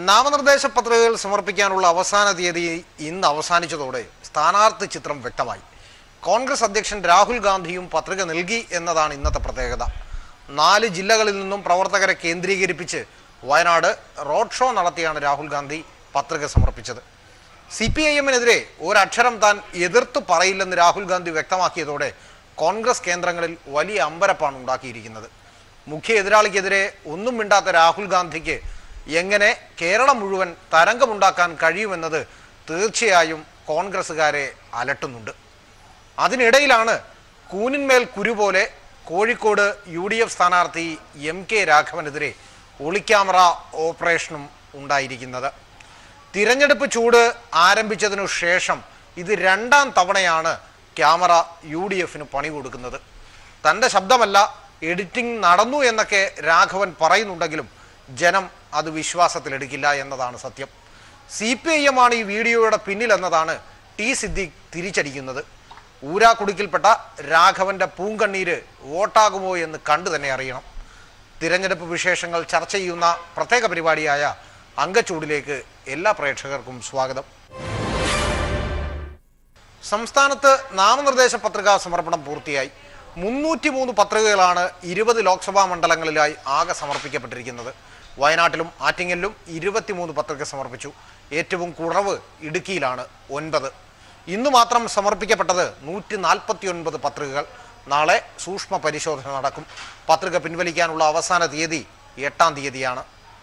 നാമനിർദ്ദേശ പത്രികകൾ സമർപ്പിക്കാനുള്ള അവസാന തീയതി ഇന്ന് അവസാനിച്ചതോടെ സ്ഥാനാർത്ഥി ചിത്രം വ്യക്തമായി കോൺഗ്രസ് അധ്യക്ഷൻ രാഹുൽ ഗാന്ധിയും പത്രിക നൽകി എന്നതാണ് ഇന്നത്തെ പ്രത്യേകത നാല് ജില്ലകളിൽ നിന്നും പ്രവർത്തകരെ കേന്ദ്രീകരിപ്പിച്ച് വയനാട് റോഡ് ഷോ നടത്തിയാണ് രാഹുൽ ഗാന്ധി പത്രിക സമർപ്പിച്ചത് സി പി ഐ എമ്മിനെതിരെ ഒരക്ഷരം താൻ എതിർത്ത് പറയില്ലെന്ന് രാഹുൽ ഗാന്ധി വ്യക്തമാക്കിയതോടെ കോൺഗ്രസ് കേന്ദ്രങ്ങളിൽ വലിയ അമ്പരപ്പാണ് ഉണ്ടാക്കിയിരിക്കുന്നത് മുഖ്യ എതിരാളിക്കെതിരെ ഒന്നും മിണ്ടാത്ത രാഹുൽ ഗാന്ധിക്ക് എങ്ങനെ കേരളം മുഴുവൻ തരംഗമുണ്ടാക്കാൻ കഴിയുമെന്നത് തീർച്ചയായും കോൺഗ്രസ്സുകാരെ അലട്ടുന്നുണ്ട് അതിനിടയിലാണ് കൂനിന്മേൽ കുരു പോലെ കോഴിക്കോട് യു ഡി എഫ് സ്ഥാനാർത്ഥി എം കെ രാഘവനെതിരെ ഒളിക്യാമറ ഓപ്പറേഷനും ഉണ്ടായിരിക്കുന്നത് തിരഞ്ഞെടുപ്പ് ചൂട് ആരംഭിച്ചതിനു ശേഷം ഇത് രണ്ടാം തവണയാണ് ക്യാമറ യു ഡി എഫിന് പണി കൊടുക്കുന്നത് തൻ്റെ ശബ്ദമല്ല എഡിറ്റിംഗ് നടന്നു എന്നൊക്കെ രാഘവൻ പറയുന്നുണ്ടെങ്കിലും ജനം അത് വിശ്വാസത്തിലെടുക്കില്ല എന്നതാണ് സത്യം സി പി ഐ എം ആണ് ഈ വീഡിയോയുടെ പിന്നിലെന്നതാണ് ടി സിദ്ദീഖ് തിരിച്ചടിക്കുന്നത് ഊരാക്കുടുക്കിൽപ്പെട്ട രാഘവന്റെ പൂങ്കണ്ണീര് വോട്ടാകുമോ എന്ന് കണ്ടു തന്നെ അറിയണം തിരഞ്ഞെടുപ്പ് വിശേഷങ്ങൾ ചർച്ച ചെയ്യുന്ന പ്രത്യേക പരിപാടിയായ അങ്കച്ചൂടിലേക്ക് എല്ലാ പ്രേക്ഷകർക്കും സ്വാഗതം സംസ്ഥാനത്ത് നാമനിർദ്ദേശ പത്രികാ സമർപ്പണം പൂർത്തിയായി മുന്നൂറ്റി മൂന്ന് പത്രികകളാണ് ഇരുപത് ലോക്സഭാ മണ്ഡലങ്ങളിലായി ആകെ സമർപ്പിക്കപ്പെട്ടിരിക്കുന്നത് വയനാട്ടിലും ആറ്റിങ്ങലിലും ഇരുപത്തിമൂന്ന് പത്രിക സമർപ്പിച്ചു ഏറ്റവും കുറവ് ഇടുക്കിയിലാണ് ഒൻപത് ഇന്ന് മാത്രം സമർപ്പിക്കപ്പെട്ടത് നൂറ്റി നാൽപ്പത്തി ഒൻപത് പത്രികകൾ നാളെ സൂക്ഷ്മ പരിശോധന നടക്കും പത്രിക പിൻവലിക്കാനുള്ള അവസാന തീയതി എട്ടാം തീയതിയാണ്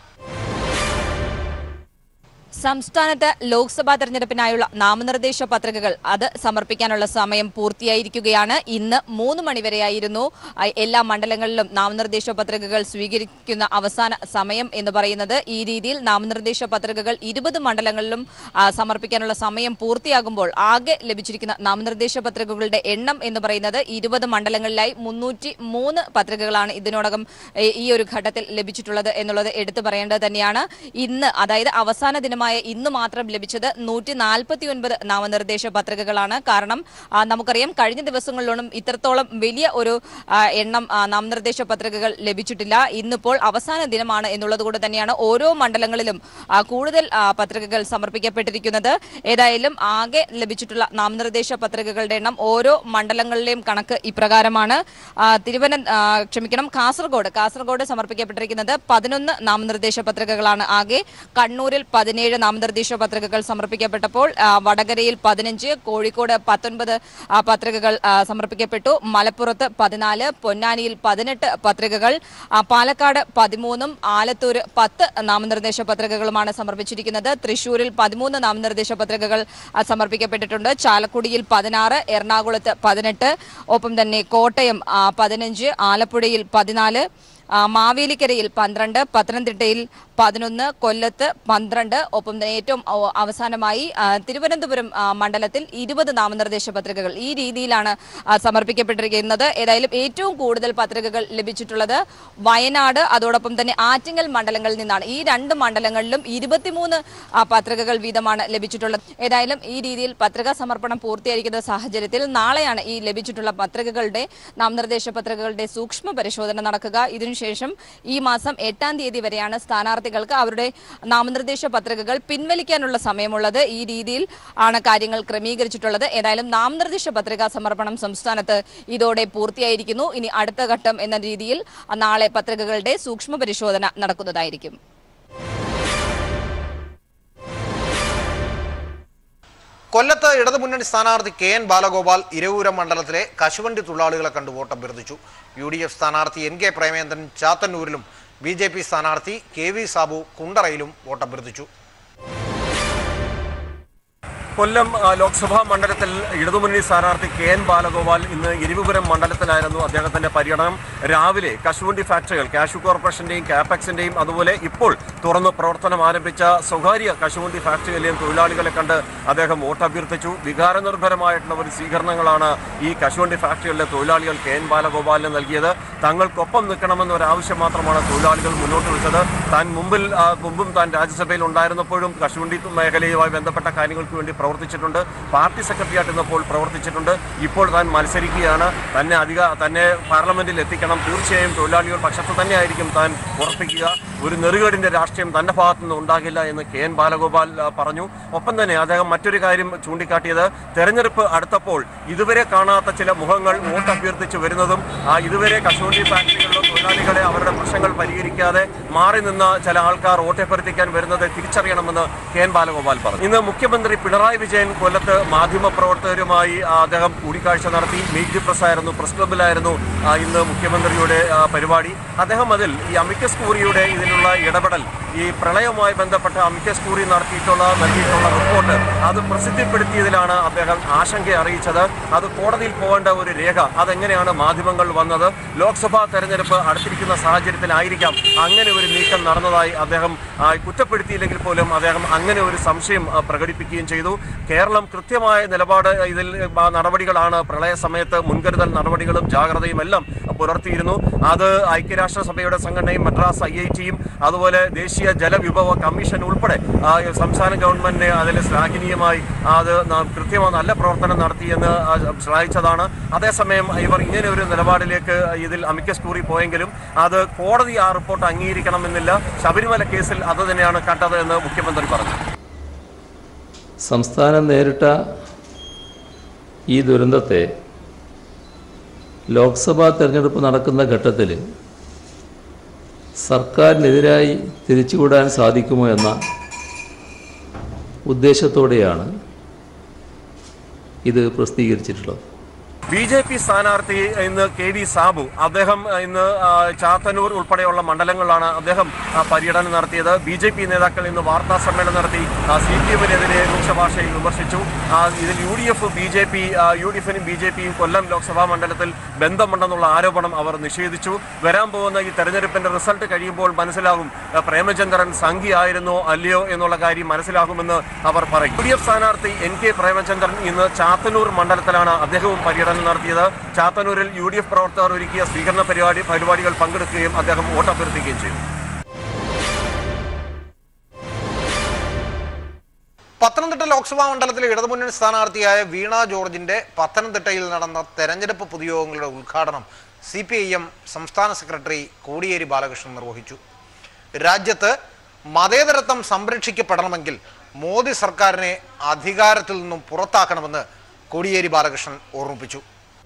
സംസ്ഥാനത്ത് ലോക്സഭാ തെരഞ്ഞെടുപ്പിനായുള്ള നാമനിർദ്ദേശ പത്രികകൾ അത് സമർപ്പിക്കാനുള്ള സമയം പൂർത്തിയായിരിക്കുകയാണ് ഇന്ന് മൂന്ന് മണിവരെയായിരുന്നു ആ, എല്ലാ മണ്ഡലങ്ങളിലും നാമനിർദ്ദേശ പത്രികകൾ സ്വീകരിക്കുന്ന അവസാന സമയം എന്ന് പറയുന്നത് ഈ രീതിയിൽ നാമനിർദ്ദേശ പത്രികകൾ ഇരുപത് മണ്ഡലങ്ങളിലും ആ, സമർപ്പിക്കാനുള്ള സമയം പൂർത്തിയാകുമ്പോൾ ആകെ ലഭിച്ചിരിക്കുന്ന നാമനിർദ്ദേശ പത്രികകളുടെ എണ്ണം എന്ന് പറയുന്നത് ഇരുപത് മണ്ഡലങ്ങളിലായി മുന്നൂറ്റി മൂന്ന് പത്രികകളാണ് ഇതിനോടകം ഏ, ഈ ഒരു ഘട്ടത്തിൽ ലഭിച്ചിട്ടുള്ളത് എന്നുള്ളത് എടുത്തു പറയേണ്ടത് തന്നെയാണ് ഇന്ന് അതായത് അവസാന ദിനമായ ഇന്ന് മാത്രം ലഭിച്ചത് നൂറ്റി നാൽപ്പത്തി ഒൻപത് നാമനിർദ്ദേശ പത്രികകളാണ് കാരണം ആ, നമുക്കറിയാം കഴിഞ്ഞ ദിവസങ്ങളിലൊന്നും ഇത്രത്തോളം വലിയ ഒരു ആ, എണ്ണം ആ, നാമനിർദ്ദേശ പത്രികകൾ ലഭിച്ചിട്ടില്ല ഇന്നിപ്പോൾ അവസാന ദിനമാണ് എന്നുള്ളത് കൊണ്ട് തന്നെയാണ് ഓരോ മണ്ഡലങ്ങളിലും ആ, കൂടുതൽ ആ, പത്രികകൾ സമർപ്പിക്കപ്പെട്ടിരിക്കുന്നത് ഏതായാലും ആകെ ലഭിച്ചിട്ടുള്ള നാമനിർദ്ദേശ പത്രികകളുടെ എണ്ണം ഓരോ മണ്ഡലങ്ങളിലെയും കണക്ക് ഇപ്രകാരമാണ് ആ, തിരുവനന്ത ആ, ക്ഷമിക്കണം കാസർഗോഡ് കാസർഗോഡ് സമർപ്പിക്കപ്പെട്ടിരിക്കുന്നത് പതിനൊന്ന് നാമനിർദ്ദേശ പത്രികകളാണ് ആകെ കണ്ണൂരിൽ പതിനേഴ് നാമനിർദ്ദേശ പത്രികകൾ സമർപ്പിക്കപ്പെട്ടപ്പോൾ ആ, വടകരയിൽ പതിനഞ്ച് കോഴിക്കോട് പത്തൊൻപത് ആ, പത്രികകൾ ആ, സമർപ്പിക്കപ്പെട്ടു മലപ്പുറത്ത് പതിനാല് പൊന്നാനിയിൽ പതിനെട്ട് പത്രികകൾ ആ, പാലക്കാട് പതിമൂന്നും ആലത്തൂർ പത്ത് നാമനിർദ്ദേശ പത്രികകളുമാണ് സമർപ്പിച്ചിരിക്കുന്നത് തൃശൂരിൽ പതിമൂന്ന് നാമനിർദ്ദേശ പത്രികകൾ ആ, സമർപ്പിക്കപ്പെട്ടിട്ടുണ്ട് ചാലക്കുടിയിൽ പതിനാറ് എറണാകുളത്ത് പതിനെട്ട് ഒപ്പം തന്നെ കോട്ടയം ആ, പതിനഞ്ച് ആലപ്പുഴയിൽ പതിനാല് ആ, മാവേലിക്കരയിൽ പന്ത്രണ്ട് പത്തനംതിട്ടയിൽ പതിനൊന്ന് കൊല്ലത്ത് പന്ത്രണ്ട് ഒപ്പം തന്നെ ഏറ്റവും അവ- അവസാനമായി ആ, തിരുവനന്തപുരം ആ, മണ്ഡലത്തിൽ ഇരുപത് നാമനിർദ്ദേശ പത്രികകൾ ഈ രീതിയിലാണ് ആ, സമർപ്പിക്കപ്പെട്ടിരിക്കുന്നത് ഏതായാലും ഏറ്റവും കൂടുതൽ പത്രികകൾ ലഭിച്ചിട്ടുള്ളത് വയനാട് അതോടൊപ്പം തന്നെ ആറ്റിങ്ങൽ മണ്ഡലങ്ങളിൽ നിന്നാണ് ഈ രണ്ട് മണ്ഡലങ്ങളിലും ഇരുപത്തിമൂന്ന് ആ, പത്രികകൾ വീതമാണ് ലഭിച്ചിട്ടുള്ളത് ഏതായാലും ഈ രീതിയിൽ പത്രികാ സമർപ്പണം പൂർത്തിയായിരിക്കുന്ന സാഹചര്യത്തിൽ നാളെയാണ് ഈ ലഭിച്ചിട്ടുള്ള പത്രികകളുടെ നാമനിർദ്ദേശ പത്രികകളുടെ സൂക്ഷ്മ പരിശോധന നടക്കുക ഇതിനുശേഷം ഈ മാസം എട്ടാം തീയതി വരെയാണ് സ്ഥാനാർത്ഥികൾക്ക് അവരുടെ നാമനിർദ്ദേശ പത്രികകൾ പിൻവലിക്കാനുള്ള സമയമുള്ളത് ഈ രീതിയിൽ ആണ് കാര്യങ്ങൾ ക്രമീകരിച്ചിട്ടുള്ളത് ഏതായാലും നാമനിർദ്ദേശ പത്രികാ സമർപ്പണം സംസ്ഥാനത്ത് ഇതോടെ പൂർത്തിയായിരിക്കുന്നു ഇനി അടുത്ത ഘട്ടം എന്ന രീതിയിൽ നാളെ പത്രികകളുടെ സൂക്ഷ്മ പരിശോധന നടക്കുന്നതായിരിക്കും കൊല്ലത്ത് ഇടതുമുന്നണി സ്ഥാനാർത്ഥി കെ എൻ ബാലഗോപാൽ ഇരവൂരം മണ്ഡലത്തിലെ കശുവണ്ടി തൊഴിലാളികളെ കണ്ട് വോട്ടഭ്യർത്ഥിച്ചു യു ഡി എഫ് സ്ഥാനാർത്ഥി എൻ കെ പ്രേമേന്ദ്രൻ ചാത്തന്നൂരിലും ബി ജെ പി സ്ഥാനാർത്ഥി കെ വി സാബു കുണ്ടറയിലും വോട്ടഭ്യർത്ഥിച്ചു കൊല്ലം ആ, ലോക്സഭാ മണ്ഡലത്തിൽ ഇടതുമുന്നണി സ്ഥാനാർത്ഥി കെ എൻ ബാലഗോപാൽ ഇന്ന് ഇരുവിപുരം മണ്ഡലത്തിലായിരുന്നു അദ്ദേഹത്തിന്റെ പര്യടനം രാവിലെ കശുവണ്ടി ഫാക്ടറികൾ കാഷ്യൂ കോർപ്പറേഷന്റെയും കാപെക്സിന്റെയും അതുപോലെ ഇപ്പോൾ തുറന്ന് പ്രവർത്തനം ആരംഭിച്ച സ്വകാര്യ കശുവണ്ടി ഫാക്ടറികളിലെയും തൊഴിലാളികളെ കണ്ട് അദ്ദേഹം വോട്ടഭ്യർത്ഥിച്ചു വികാരനിർഭരമായിട്ടുള്ള ഒരു സ്വീകരണങ്ങളാണ് ഈ കശുവണ്ടി ഫാക്ടറികളിലെ തൊഴിലാളികൾ കെ എൻ ബാലഗോപാലിന് നൽകിയത് തങ്ങൾക്കൊപ്പം നിൽക്കണമെന്ന ഒരു ആവശ്യം മാത്രമാണ് തൊഴിലാളികൾ മുന്നോട്ട് വെച്ചത് താൻ മുമ്പിൽ ആ, മുമ്പും താൻ രാജ്യസഭയിൽ ഉണ്ടായിരുന്നപ്പോഴും കശുവണ്ടി മേഖലയുമായി ബന്ധപ്പെട്ട കാര്യങ്ങൾക്ക് വേണ്ടി പ്രവർത്തിച്ചിട്ടുണ്ട് പാർട്ടി സെക്രട്ടറിയായിട്ട് ഇന്നപ്പോൾ പ്രവർത്തിച്ചിട്ടുണ്ട് ഇപ്പോൾ താൻ മത്സരിക്കുകയാണ് തന്നെ അധിക തന്നെ പാർലമെന്റിൽ എത്തിക്കണം തീർച്ചയായും തൊഴിലാളികൾ പക്ഷത്ത് തന്നെയായിരിക്കും താൻ ഉറപ്പിക്കുക ഒരു നെറുകേടിന്റെ രാഷ്ട്രീയം തന്റെ ഭാഗത്തു നിന്ന് ഉണ്ടാകില്ല എന്ന് കെ എൻ ബാലഗോപാൽ ആ, പറഞ്ഞു ഒപ്പം തന്നെ അദ്ദേഹം മറ്റൊരു കാര്യം ചൂണ്ടിക്കാട്ടിയത് തെരഞ്ഞെടുപ്പ് അടുത്തപ്പോൾ ഇതുവരെ കാണാത്ത ചില മുഖങ്ങൾ വോട്ട് അഭ്യർത്ഥിച്ച് വരുന്നതും ആ, ഇതുവരെ കശുവണ്ടി ഫാക്ടറികളിലെ തൊഴിലാളികളെ അവരുടെ പ്രശ്നങ്ങൾ പരിഹരിക്കാതെ മാറി നിന്ന ചില ആൾക്കാർ വോട്ടഭ്യർത്ഥിക്കാൻ വരുന്നത് തിരിച്ചറിയണമെന്ന് കെ എൻ ബാലഗോപാൽ പറഞ്ഞു ഇന്ന് മുഖ്യമന്ത്രി പിണറായി വിജയൻ കൊല്ലത്ത് മാധ്യമപ്രവർത്തകരുമായി ആ, അദ്ദേഹം കൂടിക്കാഴ്ച നടത്തി മീറ്റ് ദി പ്രസ് ആയിരുന്നു പ്രസ് ക്ലബിലായിരുന്നു ആ, ഇന്ന് മുഖ്യമന്ത്രിയുടെ ആ, പരിപാടി അദ്ദേഹം അതിൽ ഈ അമിക്കസ് കൂറിയുടെ ഇതിനുള്ള ഇടപെടൽ ഈ പ്രളയവുമായി ബന്ധപ്പെട്ട അമിക്കസ് കൂറി നടത്തിയിട്ടുള്ള നൽകിയിട്ടുള്ള റിപ്പോർട്ട് അത് പ്രസിദ്ധപ്പെടുത്തിയതിലാണ് അദ്ദേഹം ആശങ്ക അറിയിച്ചത് അത് കോടതിയിൽ പോകേണ്ട ഒരു രേഖ അതെങ്ങനെയാണ് മാധ്യമങ്ങൾ വന്നത് ലോക്സഭാ തെരഞ്ഞെടുപ്പ് അടുത്തിരിക്കുന്ന സാഹചര്യത്തിലായിരിക്കാം അങ്ങനെ ഒരു നീക്കം നടന്നതായി അദ്ദേഹം ആ, കുറ്റപ്പെടുത്തിയില്ലെങ്കിൽ പോലും അദ്ദേഹം അങ്ങനെ ഒരു സംശയം ആ, പ്രകടിപ്പിക്കുകയും ചെയ്തു കേരളം കൃത്യമായ നിലപാട് ഇതിൽ ആ, നടപടികളാണ് പ്രളയ സമയത്ത് മുൻകരുതൽ നടപടികളും ജാഗ്രതയും എല്ലാം പുലർത്തിയിരുന്നു അത് ഐക്യരാഷ്ട്രസഭയുടെ സംഘടനയും മദ്രാസ് ഐ ഐ ടിയും അതുപോലെ ദേശീയ ജലവിഭവ കമ്മീഷൻ ഉൾപ്പെടെ ആ, സംസ്ഥാന ഗവൺമെന്റിനെ അതിൽ ശ്ലാഘനീയമായി അത് ന- കൃത്യമായി നല്ല പ്രവർത്തനം നടത്തിയെന്ന് ആ, ശ്ലാഘിച്ചതാണ് അതേസമയം ഇവർ ഇങ്ങനെ ഒരു നിലപാടിലേക്ക് ഇതിൽ അമിക്കസ് കൂറി പോയെങ്കിലും അത് കോടതി ആ റിപ്പോർട്ട് അംഗീകരിക്കണമെന്നില്ല ശബരിമല കേസിൽ അത് തന്നെയാണ് കണ്ടത് എന്ന് മുഖ്യമന്ത്രി പറഞ്ഞു സംസ്ഥാനം നേരിട്ട ഈ ദുരന്തത്തെ ലോക്സഭാ തെരഞ്ഞെടുപ്പ് നടക്കുന്ന ഘട്ടത്തിൽ സർക്കാരിനെതിരായി തിരിച്ചുവിടാൻ സാധിക്കുമോ എന്ന ഉദ്ദേശത്തോടെയാണ് ഇത് പ്രസിദ്ധീകരിച്ചിട്ടുള്ളത് ബി ജെ പി സ്ഥാനാർത്ഥി ഇന്ന് കെ വി സാബു അദ്ദേഹം ഇന്ന് ആ, ചാത്തന്നൂർ ഉൾപ്പെടെയുള്ള മണ്ഡലങ്ങളിലാണ് അദ്ദേഹം ആ, പര്യടനം നടത്തിയത് ബി ജെ പി നേതാക്കൾ ഇന്ന് വാർത്താ സമ്മേളനം നടത്തി സി പി എമ്മിനെതിരെ രൂക്ഷഭാഷയിൽ വിമർശിച്ചു ആ, ഇതിൽ U D F B J P U D എഫിനും ബി ജെ പിയും കൊല്ലം ലോക്സഭാ മണ്ഡലത്തിൽ ബന്ധമുണ്ടെന്നുള്ള ആരോപണം അവർ നിഷേധിച്ചു വരാൻ പോകുന്ന ഈ തെരഞ്ഞെടുപ്പിന്റെ റിസൾട്ട് കഴിയുമ്പോൾ മനസ്സിലാകും ആ, പ്രേമചന്ദ്രൻ സംഘിയായിരുന്നോ അല്ലയോ എന്നുള്ള കാര്യം മനസ്സിലാകുമെന്ന് അവർ പറയും യു ഡി എഫ് സ്ഥാനാർത്ഥി എൻ കെ പ്രേമചന്ദ്രൻ ഇന്ന് ചാത്തന്നൂർ മണ്ഡലത്തിലാണ് അദ്ദേഹവും പര്യടനം നടത്തിയത് ചാത്തന്നൂരിൽ യു ഡി എഫ് പ്രവർത്തകർ ഒരുക്കിയ സ്വീകരണ പരിപാടി പരിപാടികൾ പങ്കെടുക്കുകയും അദ്ദേഹം വോട്ടഭ്യർത്ഥിക്കുകയും ചെയ്തു പത്തനംതിട്ട ലോക്സഭാ മണ്ഡലത്തിലെ ഇടതുമുന്നണി സ്ഥാനാർത്ഥിയായ വീണ ജോർജിന്റെ പത്തനംതിട്ടയിൽ നടന്ന തെരഞ്ഞെടുപ്പ് പൊതുയോഗങ്ങളുടെ ഉദ്ഘാടനം സി പി ഐ എം സംസ്ഥാന സെക്രട്ടറി കോടിയേരി ബാലകൃഷ്ണൻ നിർവഹിച്ചു രാജ്യത്ത് മതേതരത്വം സംരക്ഷിക്കപ്പെടണമെങ്കിൽ മോദി സർക്കാരിനെ അധികാരത്തിൽ നിന്നും പുറത്താക്കണമെന്ന് കോടിയേരി ബാലകൃഷ്ണൻ ഓർമ്മിപ്പിച്ചു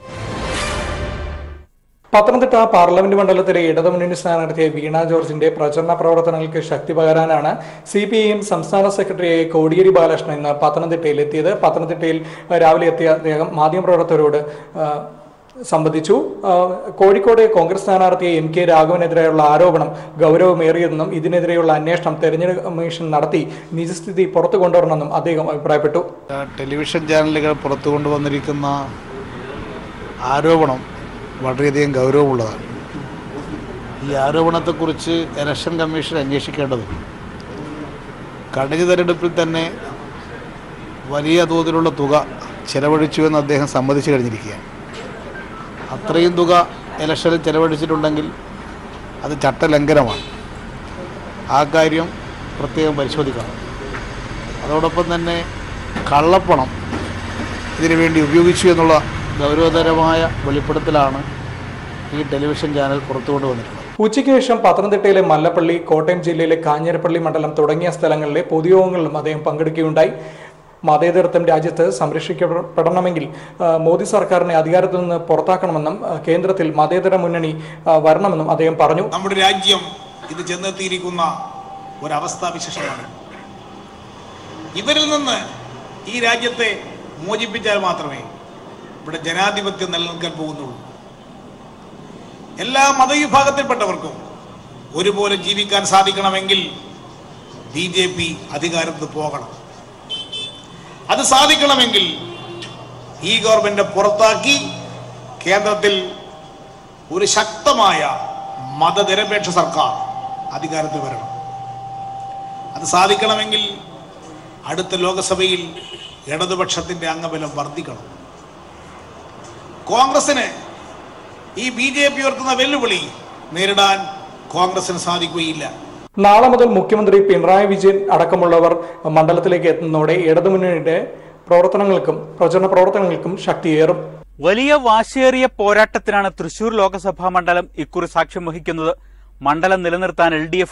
പത്തനംതിട്ട പാർലമെന്റ് മണ്ഡലത്തിലെ ഇടതുമുന്നണി സ്ഥാനാർത്ഥിയായ വീണ ജോർജിന്റെ പ്രചരണ പ്രവർത്തനങ്ങൾക്ക് ശക്തി പകരാനാണ് സി പി ഐ എം സംസ്ഥാന സെക്രട്ടറിയായ കോടിയേരി ബാലകൃഷ്ണൻ ഇന്ന് പത്തനംതിട്ടയിൽ എത്തിയത് പത്തനംതിട്ടയിൽ രാവിലെ എത്തിയ അദ്ദേഹം മാധ്യമപ്രവർത്തകരോട് ആ, സംബന്ധിച്ചു ആ, കോഴിക്കോട് കോൺഗ്രസ് സ്ഥാനാർത്ഥി എം കെ രാഘവനെതിരെയുള്ള ആരോപണം ഗൗരവമേറിയതെന്നും ഇതിനെതിരെയുള്ള അന്വേഷണം തെരഞ്ഞെടുപ്പ് കമ്മീഷൻ നടത്തി നിജസ്ഥിതി പുറത്തു കൊണ്ടുവരണമെന്നും അദ്ദേഹം അഭിപ്രായപ്പെട്ടു ടെലിവിഷൻ ചാനലുകൾ പുറത്തു കൊണ്ടുവന്നിരിക്കുന്ന ആരോപണം വളരെയധികം ഗൗരവമുള്ളതാണ് ഈ ആരോപണത്തെക്കുറിച്ച് ഇലക്ഷൻ കമ്മീഷൻ അന്വേഷിക്കേണ്ടതുണ്ട് കഴിഞ്ഞ തെരഞ്ഞെടുപ്പിൽ തന്നെ വലിയ തോതിലുള്ള തുക ചെലവഴിച്ചുവെന്ന് അദ്ദേഹം സമ്മതിച്ചു കഴിഞ്ഞിരിക്കുകയാണ് അത്രയും തുക ഇലക്ഷനിൽ ചെലവഴിച്ചിട്ടുണ്ടെങ്കിൽ അത് ചട്ടലംഘനമാണ് ആ കാര്യം പ്രത്യേകം പരിശോധിക്കണം അതോടൊപ്പം തന്നെ കള്ളപ്പണം ഇതിനു വേണ്ടി ഉപയോഗിച്ചു എന്നുള്ള ഗൗരവതരമായ വെളിപ്പെടുത്തലാണ് ഈ ടെലിവിഷൻ ചാനൽ പുറത്തു കൊണ്ടുവന്നിട്ടുള്ളത് ഉച്ചയ്ക്ക് ശേഷം പത്തനംതിട്ടയിലെ മല്ലപ്പള്ളി കോട്ടയം ജില്ലയിലെ കാഞ്ഞിരപ്പള്ളി മണ്ഡലം തുടങ്ങിയ സ്ഥലങ്ങളിലെ പൊതുയോഗങ്ങളിലും അദ്ദേഹം പങ്കെടുക്കുകയുണ്ടായി മതേതരത്വം രാജ്യത്ത് സംരക്ഷിക്കപ്പെടണമെങ്കിൽ ആ, മോദി സർക്കാരിനെ അധികാരത്തിൽ നിന്ന് പുറത്താക്കണമെന്നും ആ, കേന്ദ്രത്തിൽ മതേതര മുന്നണി ആ, വരണമെന്നും അദ്ദേഹം പറഞ്ഞു നമ്മുടെ രാജ്യം ഇത് ചെന്നെത്തിയിരിക്കുന്ന ഒരവസ്ഥാ വിശേഷമാണ് ഇവരിൽ നിന്ന് ഈ രാജ്യത്തെ മോചിപ്പിച്ചാൽ മാത്രമേ ഇവിടെ ജനാധിപത്യം നിലനിൽക്കാൻ പോകുന്നുള്ളൂ എല്ലാ മതവിഭാഗത്തിൽപ്പെട്ടവർക്കും ഒരുപോലെ ജീവിക്കാൻ സാധിക്കണമെങ്കിൽ ബി ജെ പി അധികാരത്തിൽ പോകണം അത് സാധിക്കണമെങ്കിൽ ഈ ഗവൺമെന്റ് പുറത്താക്കി കേന്ദ്രത്തിൽ ഒരു ശക്തമായ മതനിരപേക്ഷ സർക്കാർ അധികാരത്തിൽ വരണം അത് സാധിക്കണമെങ്കിൽ അടുത്ത ലോകസഭയിൽ ഇടതുപക്ഷത്തിന്റെ അംഗബലം വർദ്ധിക്കണം കോൺഗ്രസിന് ഈ ബി ജെ പി ഉയർത്തുന്ന വെല്ലുവിളി നേരിടാൻ കോൺഗ്രസിന് സാധിക്കുകയില്ല നാളെ മുതൽ മുഖ്യമന്ത്രി പിണറായി വിജയൻ അടക്കമുള്ളവർ മണ്ഡലത്തിലേക്ക് എത്തുന്നതോടെ ഇടതുമുന്നണിയുടെ പ്രവർത്തനങ്ങൾക്കും പ്രചരണ പ്രവർത്തനങ്ങൾക്കും ശക്തിയേറും വലിയ വാശിയേറിയ പോരാട്ടത്തിനാണ് തൃശൂർ ലോക്സഭാ മണ്ഡലം ഇക്കുറി സാക്ഷ്യം വഹിക്കുന്നത് മണ്ഡലം നിലനിർത്താൻ എൽ ഡി എഫും